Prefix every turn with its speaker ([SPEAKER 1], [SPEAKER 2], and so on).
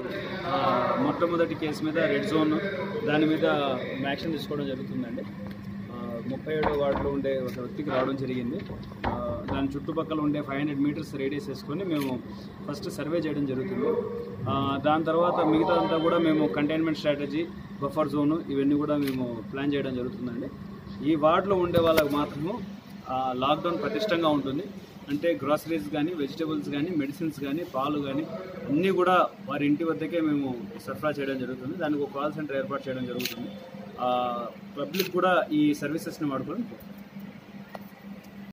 [SPEAKER 1] ఆ, మొట్టమొదటి కేసు మీద రెడ్ జోన్ దాని మీద యాక్షన్ తీసుకోవడం జరుగుతుందండి ఆ, ముప్పై ఏడో వార్డులో ఉండే ఒక వ్యక్తికి రావడం జరిగింది ఆ, దాని చుట్టుపక్కల ఉండే ఫైవ్ హండ్రెడ్ మీటర్స్ రేడియస్ వేసుకొని మేము ఫస్ట్ సర్వే చేయడం జరుగుతుంది ఆ, దాని తర్వాత మిగతా అంతా కూడా మేము కంటైన్మెంట్ స్ట్రాటజీ బఫర్ జోన్ ఇవన్నీ కూడా మేము ప్లాన్ చేయడం జరుగుతుందండి ఈ వార్డులో ఉండే వాళ్ళకి మాత్రము ఆ, లాక్డౌన్ పటిష్టంగా ఉంటుంది అంటే గ్రాసరీస్ కానీ వెజిటబుల్స్ కానీ మెడిసిన్స్ కానీ పాలు కానీ అన్నీ కూడా వారి ఇంటి వద్దకే మేము సరఫరా చేయడం జరుగుతుంది దానికి ఒక కాల్ సెంటర్ ఏర్పాటు చేయడం జరుగుతుంది పబ్లిక్ కూడా ఈ సర్వీసెస్ని వాడుకొని